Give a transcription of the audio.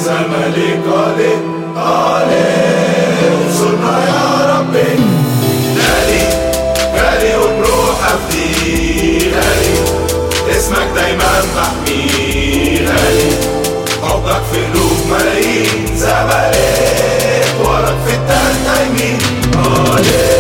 زمالك قالت قالت انصرنا يا ربي غالي غالي وبروح افدي غالي اسمك دايما محمي غالي حبك في قلوب ملايين زمالك وراك في التالتة يمين قالت